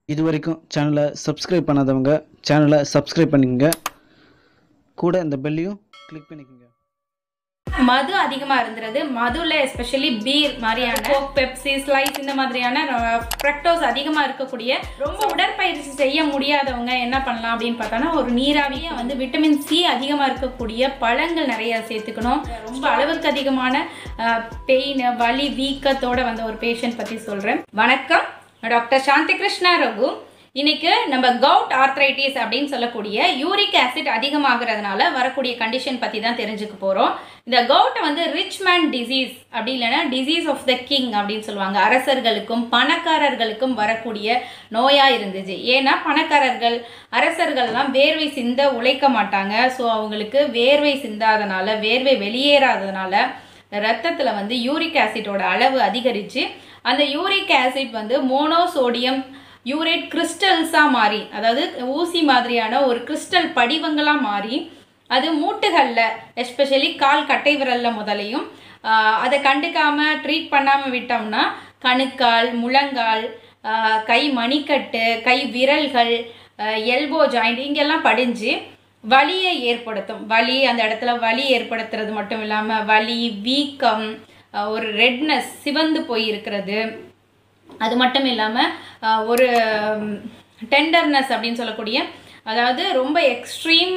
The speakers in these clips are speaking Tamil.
இது வரைக்கும் சேனலை சப்ஸ்கிரைப் பண்ணாதவங்க சேனலை சப்ஸ்கிரைப் பண்ணிக்கங்க கூட இந்த பெல்லையும் கிளிக் பண்ணிக்கோங்க மது அதிகமாக இருந்துறது மதுவில் எஸ்பெஷலி பீர் மாதிரியான கோக் பெப்சி ஸ்லைஸ் இந்த மாதிரியான ஃப்ரக்டோஸ் அதிகமாக இருக்கக்கூடிய ரொம்ப உடற்பயிற்சி செய்ய முடியாதவங்க என்ன பண்ணலாம் அப்படின்னு பார்த்தோன்னா ஒரு நீராவியை வந்து விட்டமின் சி அதிகமாக இருக்கக்கூடிய பழங்கள் நிறைய சேர்த்துக்கணும் ரொம்ப அளவுக்கு அதிகமான பெயின் வலி வீக்கத்தோட வந்த ஒரு பேஷண்ட் பற்றி சொல்கிறேன் வணக்கம் டாக்டர் சாந்தி கிருஷ்ணா ரகு இன்னைக்கு நம்ம கவுட் ஆர்த்ரைட்டிஸ் அப்படின்னு சொல்லக்கூடிய யூரிக் ஆசிட் அதிகமாகிறதுனால வரக்கூடிய கண்டிஷன் பற்றி தான் தெரிஞ்சுக்க போகிறோம் இந்த கவுட்டை வந்து ரிச் மேன் டிசீஸ் அப்படி இல்லைன்னா டிசீஸ் ஆஃப் த கிங் அப்படின்னு சொல்லுவாங்க அரசர்களுக்கும் பணக்காரர்களுக்கும் வரக்கூடிய நோயாக இருந்துச்சு ஏன்னா பணக்காரர்கள் அரசர்கள்லாம் வேர்வை சிந்த உழைக்க மாட்டாங்க ஸோ அவங்களுக்கு வேர்வை சிந்தாதனால வேர்வை வெளியேறாததுனால ரத்தத்தில் வந்து யூரிக் ஆசிட்டோட அளவு அதிகரித்து அந்த யூரிக் ஆசிட் வந்து மோனோசோடியம் யூரேட் கிறிஸ்டல்ஸாக மாறி அதாவது ஊசி மாதிரியான ஒரு கிறிஸ்டல் படிவங்களாக மாறி அது மூட்டுகளில் எஸ்பெஷலி கால் கட்டை விரலில் முதலையும் ஆஹ் அதை கண்டுக்காமல் ட்ரீட் பண்ணாமல் விட்டோம்னா கணுக்கால் முழங்கால் ஆஹ் கை மணிக்கட்டு கை விரல்கள் எல்போ ஜாயிண்ட் இங்கெல்லாம் படிஞ்சு வலியை ஏற்படுத்தும் வலி அந்த இடத்துல வலி ஏற்படுத்துறது மட்டும் இல்லாமல் வலி வீக்கம் ஆஹ் ஒரு ரெட்னஸ் சிவந்து போய் இருக்கிறது அது மட்டும் இல்லாமல் ஒரு டெண்டர்னஸ் அப்படின்னு சொல்லக்கூடிய அதாவது ரொம்ப எக்ஸ்ட்ரீம்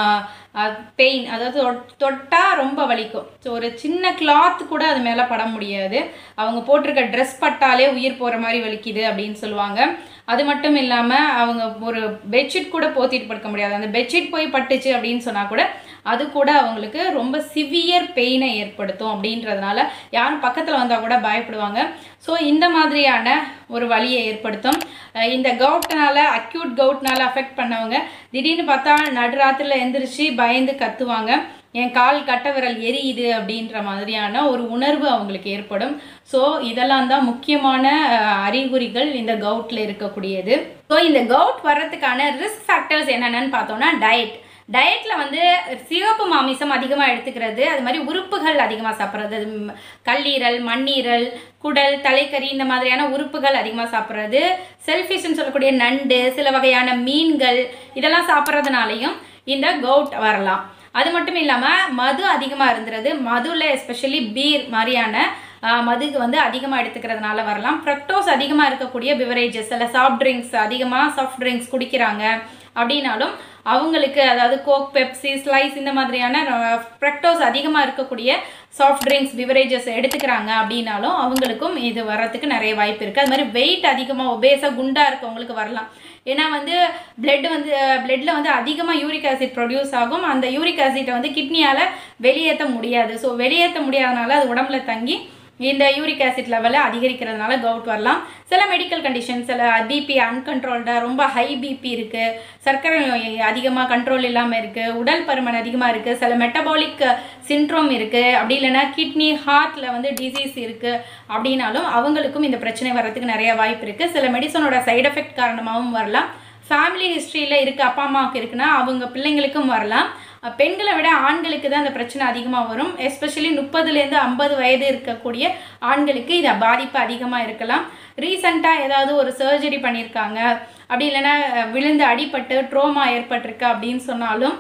பெயின் அதாவது தொட்- தொட்டா ரொம்ப வலிக்கும் ஸோ ஒரு சின்ன கிளாத் கூட அது மேலே பட முடியாது அவங்க போட்டிருக்க ட்ரெஸ் பட்டாலே உயிர் போகிற மாதிரி வலிக்குது அப்படின்னு சொல்லுவாங்க அது மட்டும் இல்லாமல் அவங்க ஒரு பெட்ஷீட் கூட போத்திட்டு படுக்க முடியாது அந்த பெட்ஷீட் போய் பட்டுச்சு அப்படின்னு சொன்னால் கூட அது கூட அவங்களுக்கு ரொம்ப சிவியர் பெயினை ஏற்படுத்தும் அப்படின்றதுனால யாரும் பக்கத்தில் வந்தால் கூட பயப்படுவாங்க ஸோ இந்த மாதிரியான ஒரு வலியை ஏற்படுத்தும் அஹ் இந்த கவுட்னால அக்யூட் கவுட்னால அஃபெக்ட் பண்ணவங்க திடீர்னு பார்த்தா நடுராத்திரில் எந்திரிச்சு பயந்து கத்துவாங்க என் கால் கட்ட விரல் எரியுது அப்படின்ற மாதிரியான ஒரு உணர்வு அவங்களுக்கு ஏற்படும் ஸோ இதெல்லாம் தான் முக்கியமான அஹ், அறிகுறிகள் இந்த கவுட்டில் இருக்கக்கூடியது ஸோ இந்த கவுட் வர்றதுக்கான ரிஸ்க் ஃபேக்டர்ஸ் என்னென்னு பார்த்தோம்னா டயட் டயட்டில் வந்து சிவப்பு மாமிசம் அதிகமாக எடுத்துக்கிறது அது மாதிரி உறுப்புகள் அதிகமாக சாப்பிட்றது ம், கல்லீரல் மண்ணீரல் குடல் தலைக்கறி இந்த மாதிரியான உறுப்புகள் அதிகமாக சாப்பிட்றது செல்ஃபிஷ்னு சொல்லக்கூடிய நண்டு சில வகையான மீன்கள் இதெல்லாம் சாப்பிட்றதுனாலையும் இந்த கவுட் வரலாம் அது மட்டும் இல்லாமல் மது அதிகமாக இருந்துறது மதுவில் எஸ்பெஷலி பீர் மாதிரியான ஆஹ், மதுக்கு வந்து அதிகமாக எடுத்துக்கிறதுனால வரலாம் ஃப்ரக்டோஸ் அதிகமாக இருக்கக்கூடிய பிவரேஜஸ் சில சாஃப்ட் ட்ரிங்க்ஸ் அதிகமாக சாஃப்ட் ட்ரிங்க்ஸ் குடிக்கிறாங்க அப்படின்னாலும் அவங்களுக்கு அதாவது கோக் பெப்சி ஸ்லைஸ் இந்த மாதிரியான ஃப்ரக்டோஸ் அதிகமாக இருக்கக்கூடிய சாஃப்ட் ட்ரிங்க்ஸ் பிவரேஜஸ் எடுத்துக்கிறாங்க அப்படின்னாலும் அவங்களுக்கும் இது வர்றதுக்கு நிறைய வாய்ப்பு இருக்குது அது மாதிரி வெயிட் அதிகமாக ஒபேஸாக குண்டாக இருக்கவங்களுக்கு வரலாம் ஏன்னா வந்து பிளட் வந்து பிளட்டில் வந்து அதிகமாக யூரிக் ஆசிட் ப்ரொடியூஸ் ஆகும் அந்த யூரிக் ஆசிட்டை வந்து கிட்னியால் வெளியேற்ற முடியாது ஸோ வெளியேற்ற முடியாதனால அது உடம்புல தங்கி இந்த யூரிக் ஆசிட் லெவலை அதிகரிக்கிறதுனால கவுட் வரலாம் சில மெடிக்கல் கண்டிஷன் சில பிபி அன்கண்ட்ரோல்டாக ரொம்ப ஹை பிபி இருக்குது சர்க்கரை நோய் அதிகமாக கண்ட்ரோல் இல்லாமல் இருக்குது உடல் பருமன் அதிகமாக இருக்குது சில மெட்டபாலிக் சின்ட்ரோம் இருக்குது அப்படி இல்லைன்னா கிட்னி ஹார்ட்டில் வந்து டிசீஸ் இருக்குது அப்படின்னாலும் அவங்களுக்கும் இந்த பிரச்சனை வர்றதுக்கு நிறைய வாய்ப்பு இருக்குது சில மெடிசனோட சைடு எஃபெக்ட் காரணமாகவும் வரலாம் ஃபேமிலி ஹிஸ்ட்ரியில் இருக்க அப்பா அம்மாவுக்கு இருக்குன்னா அவங்க பிள்ளைங்களுக்கும் வரலாம் அஹ் பெண்களை விட ஆண்களுக்கு தான் இந்த பிரச்சனை அதிகமாக வரும் எஸ்பெஷலி முப்பதுலேருந்து ஐம்பது வயது இருக்கக்கூடிய ஆண்களுக்கு இது பாதிப்பு அதிகமாக இருக்கலாம் ரீசண்டாக ஏதாவது ஒரு சர்ஜரி பண்ணியிருக்காங்க அப்படி இல்லைன்னா அஹ் விழுந்து அடிபட்டு ட்ரோமா ஏற்பட்டிருக்கு அப்படின்னு சொன்னாலும்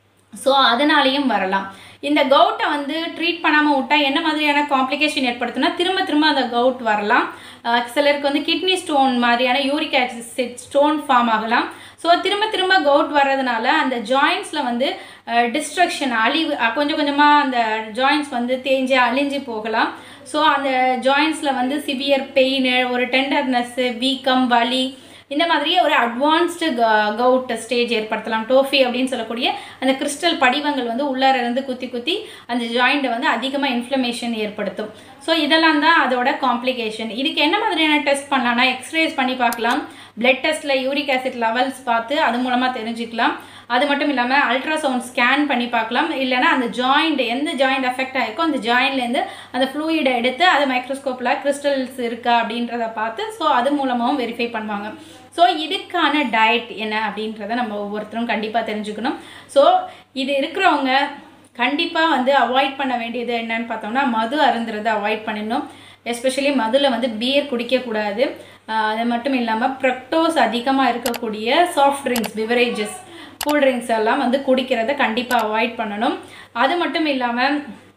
ஸோ அதனாலேயும் வரலாம் இந்த கவுட்டை வந்து ட்ரீட் பண்ணாமல் விட்டா என்ன மாதிரியான காம்ப்ளிகேஷன் ஏற்படுத்துனா திரும்ப திரும்ப அந்த கவுட் வரலாம் அஹ் சிலருக்கு வந்து கிட்னி ஸ்டோன் மாதிரியான யூரிக் ஆசிட் ஸ்டோன் ஃபார்ம் ஆகலாம் ஸோ திரும்ப திரும்ப கவுட் வர்றதுனால அந்த ஜாயின்ஸில் வந்து டிஸ்ட்ரக்ஷன் அழிவு அஹ் கொஞ்சம் கொஞ்சமாக அந்த ஜாயின்ஸ் வந்து தேஞ்சு அழிஞ்சு போகலாம் ஸோ அந்த ஜாயின்ஸில் வந்து சிவியர் பெயின் ஒரு டெண்டர்னஸ்ஸு வீக்கம் வலி இந்த மாதிரி ஒரு அட்வான்ஸ்டு கவுட் ஸ்டேஜ் ஏற்படுத்தலாம் டோஃபி அப்படின்னு சொல்லக்கூடிய அந்த கிறிஸ்டல் படிவங்கள் வந்து உள்ளார இருந்து குத்தி குத்தி அந்த ஜாயிண்ட்டை வந்து அதிகமாக இன்ஃப்ளமேஷன் ஏற்படுத்தும் ஸோ இதெல்லாம் தான் அதோட காம்ப்ளிகேஷன் இதுக்கு என்ன மாதிரியான டெஸ்ட் பண்ணலாம்னா எக்ஸ்ரேஸ் பண்ணி பார்க்கலாம் பிளட் டெஸ்ட்டில் யூரிக் ஆசிட் லெவல்ஸ் பார்த்து அது மூலமாக தெரிஞ்சுக்கலாம் அது மட்டும் இல்லாமல் அல்ட்ராசவுண்ட் ஸ்கேன் பண்ணி பார்க்கலாம் இல்லைன்னா அந்த ஜாயிண்ட் எந்த ஜாயிண்ட் அஃபெக்ட் ஆகிருக்கோ அந்த ஜாயின்லேருந்து அந்த ஃப்ளூயிடை எடுத்து அது மைக்ரோஸ்கோப்பில் கிறிஸ்டல்ஸ் இருக்கா அப்படின்றத பார்த்து ஸோ அது மூலமாகவும் வெரிஃபை பண்ணுவாங்க ஸோ இதுக்கான டயட் என்ன அப்படின்றத நம்ம ஒவ்வொருத்தரும் கண்டிப்பாக தெரிஞ்சுக்கணும் ஸோ இது இருக்கிறவங்க கண்டிப்பாக வந்து அவாய்ட் பண்ண வேண்டியது என்னன்னு பார்த்தோம்னா மது அருந்துறதை அவாய்ட் பண்ணிடணும் எஸ்பெஷலி மதுல வந்து பியர் குடிக்கக்கூடாது ஆஹ் அது மட்டும் இல்லாமல் ப்ரக்டோஸ் அதிகமாக இருக்கக்கூடிய soft drinks beverages cool drinks எல்லாம் வந்து குடிக்கிறத கண்டிப்பாக அவாய்ட் பண்ணணும் அது மட்டும் இல்லாமல்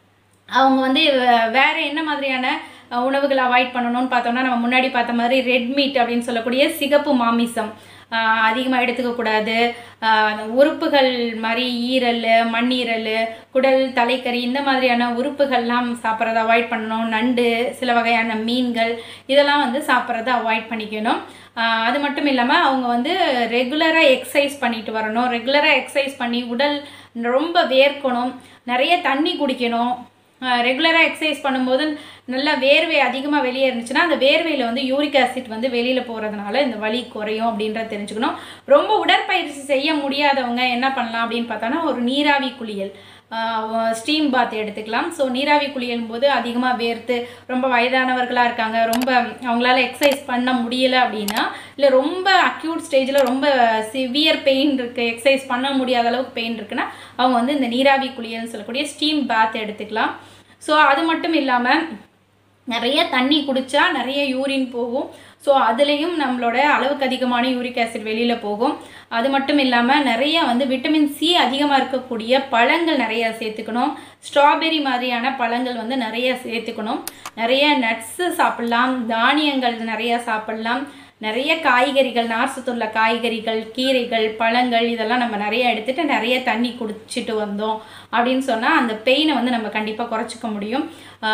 அவங்க வந்து வே- வேற என்ன மாதிரியான அஹ், உணவுகளை அவாய்ட் பண்ணணும்னு பார்த்தோம்னா நம்ம முன்னாடி பார்த்த மாதிரி ரெட் மீட் அப்படின்னு சொல்லக்கூடிய சிகப்பு மாமிசம் அதிகமாக எடுத்துக்கக்கூடாது உறுப்புகள் மாதிரி ஈரல் மண்ணீரல் குடல் தலைக்கறி இந்த மாதிரியான உறுப்புகள்லாம் சாப்பிட்றத அவாய்ட் பண்ணணும் நண்டு சில வகையான மீன்கள் இதெல்லாம் வந்து சாப்பிட்றத அவாய்ட் பண்ணிக்கணும் ஆஹ் அது மட்டும் இல்லாமல் அவங்க வந்து ரெகுலராக எக்ஸசைஸ் பண்ணிட்டு வரணும் ரெகுலராக எக்ஸசைஸ் பண்ணி உடல் ரொம்ப வேர்க்கணும் நிறைய தண்ணி குடிக்கணும் ரெகுலராக எக்ஸசைஸ் பண்ணும்போது நல்லா வேர்வை அதிகமாக வெளியே இருந்துச்சுன்னா அந்த வேர்வையில் வந்து யூரிக் ஆசிட் வந்து வெளியில் போகிறதுனால இந்த வலி குறையும் அப்படின்றத தெரிஞ்சுக்கணும் ரொம்ப உடற்பயிற்சி செய்ய முடியாதவங்க என்ன பண்ணலாம் அப்படின்னு பார்த்தோன்னா ஒரு நீராவி குளியல் ஸ்டீம் பாத் எடுத்துக்கலாம் ஸோ நீராவி குளியலும் போது அதிகமாக வேர்த்து ரொம்ப வயதானவர்களாக இருக்காங்க ரொம்ப அவங்களால எக்ஸசைஸ் பண்ண முடியல அப்படின்னா இல்லை ரொம்ப அக்யூட் ஸ்டேஜில் ரொம்ப சிவியர் பெயின் இருக்குது எக்ஸசைஸ் பண்ண முடியாத அளவுக்கு பெயின் இருக்குன்னா அவங்க வந்து இந்த நீராவி குளியல்னு சொல்லக்கூடிய ஸ்டீம் பாத் எடுத்துக்கலாம் ஸோ அது மட்டும் இல்லாமல் நிறைய தண்ணி குடிச்சா நிறைய யூரின் போகும் ஸோ அதுலேயும் நம்மளோட அளவுக்கு அதிகமான யூரிக் ஆசிட் வெளியில் போகும் அது மட்டும் இல்லாமல் நிறைய வந்து விட்டமின் சி அதிகமாக இருக்கக்கூடிய பழங்கள் நிறைய சேர்த்துக்கணும் ஸ்ட்ராபெரி மாதிரியான பழங்கள் வந்து நிறைய சேர்த்துக்கணும் நிறைய நட்ஸு சாப்பிட்லாம் தானியங்கள் நிறைய சாப்பிட்லாம் நிறைய காய்கறிகள் நார்சத்துள்ள காய்கறிகள் கீரைகள் பழங்கள் இதெல்லாம் நம்ம நிறைய எடுத்துட்டு நிறைய தண்ணி குடிச்சிட்டு வந்தோம் அப்படின்னு சொன்னால் அந்த பெயினை வந்து நம்ம கண்டிப்பாக குறைச்சிக்க முடியும்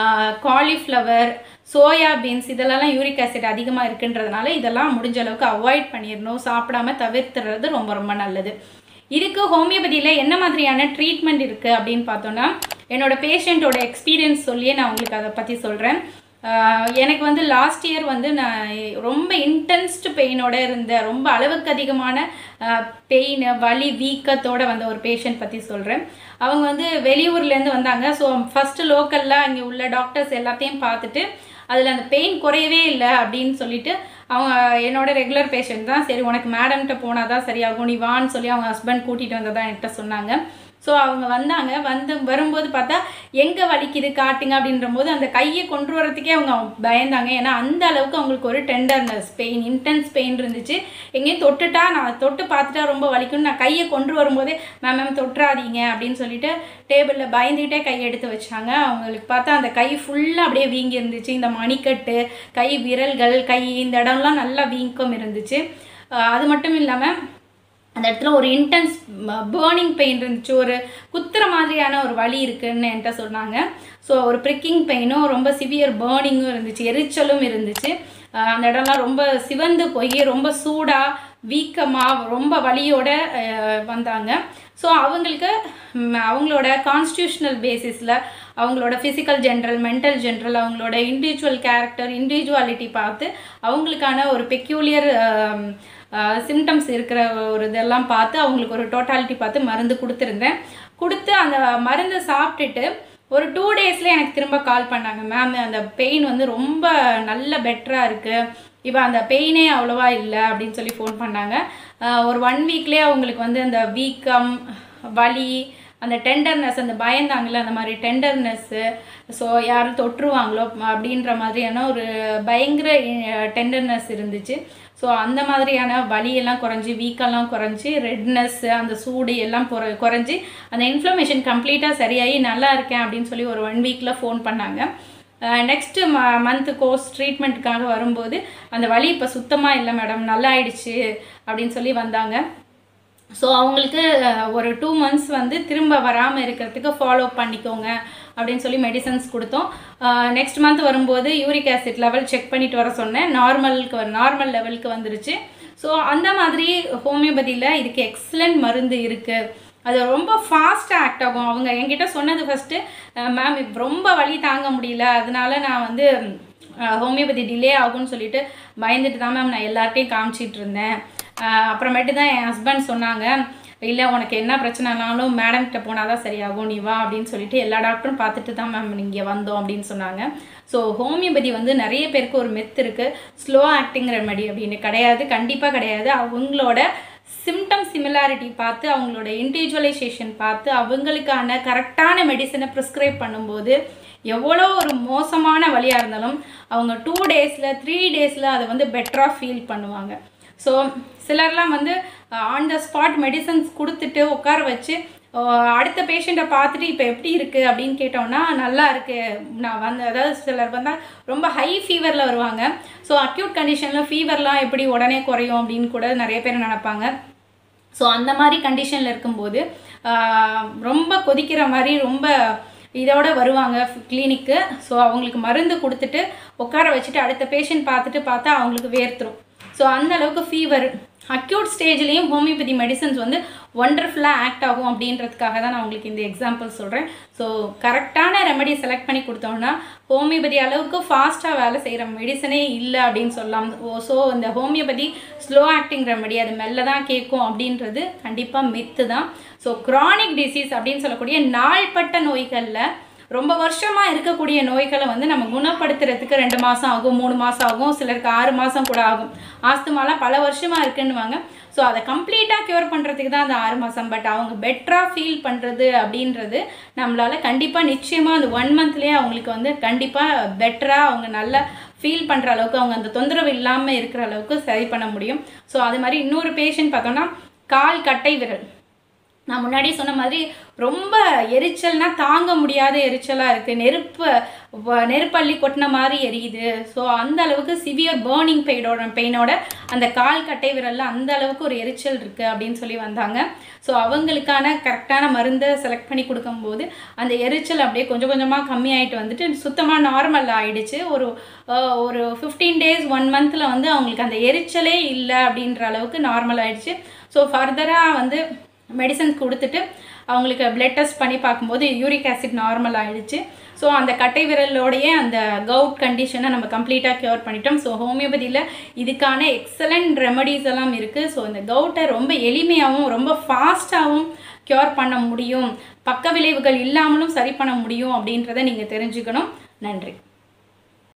காலிஃப்ளவர் சோயா பீன்ஸ் இதெல்லாம் யூரிக் ஆசிட் அதிகமாக இருக்குன்றதுனால இதெல்லாம் முடிஞ்ச அளவுக்கு அவாய்ட் பண்ணிடணும் சாப்பிடாம தவிர்த்துறது ரொம்ப ரொம்ப நல்லது இதுக்கு ஹோமியோபதியில் என்ன மாதிரியான ட்ரீட்மெண்ட் இருக்குது அப்படின்னு பார்த்தோன்னா என்னோட பேஷண்ட்டோட எக்ஸ்பீரியன்ஸ் சொல்லியே நான் உங்களுக்கு அதை பற்றி சொல்கிறேன் எனக்கு வந்து லாஸ்ட் இயர் வந்து நான் ரொம்ப இன்டென்ஸ்ட் பெயினோட இருந்த ரொம்ப அளவுக்கு அதிகமான பெயின் வலி வீக்கத்தோட வந்த ஒரு பேஷண்ட் பற்றி சொல்கிறேன் அவங்க வந்து வெளியூர்லேருந்து வந்தாங்க ஸோ ஃபஸ்ட்டு லோக்கலில் இங்கே உள்ள டாக்டர்ஸ் எல்லாத்தையும் பார்த்துட்டு அதில் அந்த பெயின் குறையவே இல்லை அப்படின்னு சொல்லிட்டு அவங்க என்னோட ரெகுலர் பேஷண்ட் தான் சரி உனக்கு மேடம்கிட்ட போனால் தான் சரியாகும் நீ வான்னு சொல்லி அவங்க ஹஸ்பண்ட் கூட்டிகிட்டு வந்ததா என்கிட்ட சொன்னாங்க ஸோ அவங்க வந்தாங்க வந்து வரும்போது பார்த்தா எங்கே வலிக்குது காட்டுங்க அப்படின்ற போது அந்த கையை கொண்டு வரதுக்கே அவங்க பயந்தாங்க ஏன்னா அந்த அளவுக்கு அவங்களுக்கு ஒரு டெண்டர்னஸ் பெயின் இன்டென்ஸ் பெயின் இருந்துச்சு எங்கேயும் தொட்டுட்டா நான் தொட்டு பார்த்துட்டா ரொம்ப வலிக்கும்னு நான் கையை கொண்டு வரும்போதே மேம் மேம் தொட்டுறாதீங்க அப்படின்னு சொல்லிட்டு டேபிளில் பயந்துகிட்டே கை எடுத்து வச்சாங்க அவங்களுக்கு பார்த்தா அந்த கை ஃபுல்லாக அப்படியே வீங்கி இருந்துச்சு இந்த மணிக்கட்டு கை விரல்கள் கை இந்த இடம்லாம் நல்லா வீக்கம் இருந்துச்சு அஹ் அது மட்டும் இல்லாமல் அந்த இடத்துல ஒரு இன்டென்ஸ் பேர்னிங் பெயின் இருந்துச்சு ஒரு குத்துற மாதிரியான ஒரு வலி இருக்குன்னு என்கிட்ட சொன்னாங்க ஸோ ஒரு ப்ரிக்கிங் பெயினும் ரொம்ப சிவியர் பேர்னிங்கும் இருந்துச்சு எரிச்சலும் இருந்துச்சு அஹ் அந்த இடம்லாம் ரொம்ப சிவந்து போய் ரொம்ப சூடாக வீக்கமாக ரொம்ப வலியோட அஹ் வந்தாங்க ஸோ அவங்களுக்கு ம், அவங்களோட கான்ஸ்டியூஷனல் பேசிஸில் அவங்களோட ஃபிசிக்கல் ஜென்ரல் மென்டல் ஜென்ரல் அவங்களோட இண்டிவிஜுவல் கேரக்டர் இண்டிவிஜுவாலிட்டி பார்த்து அவங்களுக்கான ஒரு பெக்யூலியர் சிம்டம்ஸ் இருக்கிற ஒரு இதெல்லாம் பார்த்து அவங்களுக்கு ஒரு டோட்டாலிட்டி பார்த்து மருந்து கொடுத்துருந்தேன் கொடுத்து அந்த மருந்தை சாப்பிட்டுட்டு ஒரு டூ டேஸில் எனக்கு திரும்ப கால் பண்ணாங்க மேம் அந்த பெயின் வந்து ரொம்ப நல்ல பெட்டராக இருக்குது இப்போ அந்த பெயினே அவ்வளோவா இல்லை அப்படின்னு சொல்லி ஃபோன் பண்ணாங்க ஆஹ் ஒரு ஒன் வீக்லேயே அவங்களுக்கு வந்து அந்த வீக்கம் வலி அந்த டெண்டர்னஸ் அந்த பயந்தாங்கல்ல அந்த மாதிரி டெண்டர்னஸ்ஸு ஸோ யாரும் தொற்றுவாங்களோ அப்படின்ற மாதிரியான ஒரு பயங்கர டெண்டர்னஸ் இருந்துச்சு ஸோ அந்த மாதிரியான வலியெல்லாம் குறைஞ்சி வீக்கெல்லாம் குறைஞ்சி ரெட்னஸ் அந்த சூடு எல்லாம் குறை குறைஞ்சி அந்த இன்ஃப்ளமேஷன் கம்ப்ளீட்டாக சரியாகி நல்லா இருக்கேன் அப்படின்னு சொல்லி ஒரு ஒன் வீக்கில் ஃபோன் பண்ணாங்க நெக்ஸ்ட்டு ம மந்த்து கோர்ஸ் ட்ரீட்மெண்ட்டுக்காக வரும்போது அந்த வலி இப்போ சுத்தமாக இல்லை மேடம் நல்லா ஆயிடுச்சு அப்படின்னு சொல்லி வந்தாங்க ஸோ அவங்களுக்கு அஹ், ஒரு டூ மந்த்ஸ் வந்து திரும்ப வராமல் இருக்கிறதுக்கு ஃபாலோ பண்ணிக்கோங்க அப்படின்னு சொல்லி மெடிசன்ஸ் கொடுத்தோம் நெக்ஸ்ட் மந்த் வரும்போது யூரிக் ஆசிட் லெவல் செக் பண்ணிட்டு வர சொன்னேன் நார்மலுக்கு நார்மல் லெவலுக்கு வந்துருச்சு ஸோ அந்த மாதிரி ஹோமியோபதியில் இதுக்கு எக்ஸலண்ட் மருந்து இருக்குது அது ரொம்ப ஃபாஸ்ட்டாக ஆக்ட் ஆகும் அவங்க என்கிட்ட சொன்னது ஃபஸ்ட்டு மேம் இப்போ ரொம்ப வலி தாங்க முடியல அதனால நான் வந்து ஹோமியோபதி டிலே ஆகும்னு சொல்லிட்டு பயந்துட்டு தான் மேம் நான் எல்லார்ட்டையும் காமிச்சிட்டு இருந்தேன் அஹ் அப்புறமேட்டு தான் என் ஹஸ்பண்ட் சொன்னாங்க இல்லை உனக்கு என்ன பிரச்சனைனாலும் மேடம் கிட்ட போனால் தான் சரியாகும் நீ வா அப்படின்னு சொல்லிட்டு எல்லா டாக்டரும் பார்த்துட்டு தான் மேம் இங்கே வந்தோம் அப்படின்னு சொன்னாங்க ஸோ ஹோமியோபதி வந்து நிறைய பேருக்கு ஒரு மெத் இருக்குது ஸ்லோ ஆக்டிங் ரெமெடி அப்படின்னு கிடையாது கண்டிப்பாக கிடையாது அவங்களோட சிம்டம் சிமிலாரிட்டி பார்த்து அவங்களோட இண்டிவிஜுவலைசேஷன் பார்த்து அவங்களுக்கான கரெக்டான மெடிசனை ப்ரிஸ்கிரைப் பண்ணும்போது எவ்வளோ ஒரு மோசமான வழியாக இருந்தாலும் அவங்க டூ டேஸில் த்ரீ டேஸில் அதை வந்து பெட்டராக ஃபீல் பண்ணுவாங்க ஸோ சிலர்லாம் வந்து ஆன் த ஸ்பாட் மெடிசன்ஸ் கொடுத்துட்டு உட்கார வச்சு அஹ், அடுத்த பேஷண்ட்டை பார்த்துட்டு இப்போ எப்படி இருக்குது அப்படின்னு கேட்டோம்னா நல்லா இருக்குது நான் வந்து அதாவது சிலர் வந்தால் ரொம்ப ஹை ஃபீவரில் வருவாங்க ஸோ அக்யூட் கண்டிஷனில் ஃபீவர்லாம் எப்படி உடனே குறையும் அப்படின்னு கூட நிறைய பேர் நினைப்பாங்க ஸோ அந்த மாதிரி கண்டிஷனில் இருக்கும்போது ஆஹ், ரொம்ப கொதிக்கிற மாதிரி ரொம்ப இதோட வருவாங்க கிளினிக்கு ஸோ அவங்களுக்கு மருந்து கொடுத்துட்டு உட்கார வச்சுட்டு அடுத்த பேஷண்ட் பார்த்துட்டு பார்த்தா அவங்களுக்கு வேர்த்துரும் ஸோ அந்த அளவுக்கு ஃபீவர் அக்யூட் ஸ்டேஜ்லேயும் ஹோமியோபதி மெடிசன்ஸ் வந்து ஒண்டர்ஃபுல்லாக ஆக்ட் ஆகும் அப்படின்றதுக்காக தான் நான் உங்களுக்கு இந்த எக்ஸாம்பிள் சொல்கிறேன் ஸோ கரெக்டான ரெமெடி செலக்ட் பண்ணி கொடுத்தோம்னா ஹோமியோபதி அளவுக்கு ஃபாஸ்ட்டாக வேலை செய்கிற மெடிசனே இல்லை அப்படின்னு சொல்லலாம் ஸோ இந்த ஹோமியோபதி ஸ்லோ ஆக்டிங் ரெமெடி அது மெல்ல தான் கேட்கும் அப்படின்றது கண்டிப்பாக மித்து தான் ஸோ chronic டிசீஸ் அப்படின்னு சொல்லக்கூடிய நாள்பட்ட நோய்களில் ரொம்ப வருஷமாக இருக்கக்கூடிய நோய்களை வந்து நம்ம குணப்படுத்துறதுக்கு ரெண்டு மாதம் ஆகும் மூணு மாதம் ஆகும் சிலருக்கு ஆறு மாதம் கூட ஆகும் ஆஸ்துமாலாம் பல வருஷமாக இருக்குன்னுவாங்க ஸோ அதை கம்ப்ளீட்டாக க்யூர் பண்ணுறதுக்கு தான் அந்த ஆறு மாதம் பட் அவங்க பெட்டராக ஃபீல் பண்ணுறது அப்படின்றது நம்மளால் கண்டிப்பாக நிச்சயமாக அந்த ஒன் மந்த்லேயே அவங்களுக்கு வந்து கண்டிப்பாக பெட்டராக அவங்க நல்லா ஃபீல் பண்ணுற அளவுக்கு அவங்க அந்த தொந்தரவு இல்லாமல் இருக்கிற அளவுக்கு சரி பண்ண முடியும் ஸோ அது மாதிரி இன்னொரு பேஷண்ட் பார்த்தோம்னா கால் கட்டை விரல் நான் முன்னாடி சொன்ன மாதிரி ரொம்ப எரிச்சல்னா தாங்க முடியாத எரிச்சலாக இருக்குது நெருப்பு வ- நெருப்பள்ளி கொட்டின மாதிரி எரியுது ஸோ அந்த அளவுக்கு சிவியர் பேர்னிங் பெயினோட பெயினோட அந்த கால் கட்டை விரல்ல அந்த அளவுக்கு ஒரு எரிச்சல் இருக்குது அப்படின்னு சொல்லி வந்தாங்க ஸோ அவங்களுக்கான கரெக்டான மருந்தை செலக்ட் பண்ணி கொடுக்கும்போது அந்த எரிச்சல் அப்படியே கொஞ்சம் கொஞ்சமாக கம்மியாயிட்டு வந்துட்டு சுத்தமாக நார்மல் ஆயிடுச்சு ஒரு அஹ், ஒரு ஃபிஃப்டீன் டேஸ் ஒன் மந்தில் வந்து அவங்களுக்கு அந்த எரிச்சலே இல்லை அப்படின்ற அளவுக்கு நார்மல் ஆயிடுச்சு ஸோ ஃபர்தராக வந்து மெடிசன்ஸ் கொடுத்துட்டு அவங்களுக்கு பிளட் டெஸ்ட் பண்ணி பார்க்கும்போது யூரிக் ஆசிட் நார்மல் ஆயிடுச்சு ஸோ அந்த கட்டை விரலோடையே அந்த கவுட் கண்டிஷனை நம்ம கம்ப்ளீட்டாக க்யூர் பண்ணிட்டோம் ஸோ ஹோமியோபதியில் இதுக்கான எக்ஸலண்ட் ரெமடிஸ் எல்லாம் இருக்குது ஸோ இந்த கவுட்டை ரொம்ப எளிமையாகவும் ரொம்ப ஃபாஸ்ட்டாகவும் க்யூர் பண்ண முடியும் பக்க விளைவுகள் இல்லாமலும் சரி பண்ண முடியும் அப்படின்றத நீங்கள் தெரிஞ்சுக்கணும் நன்றி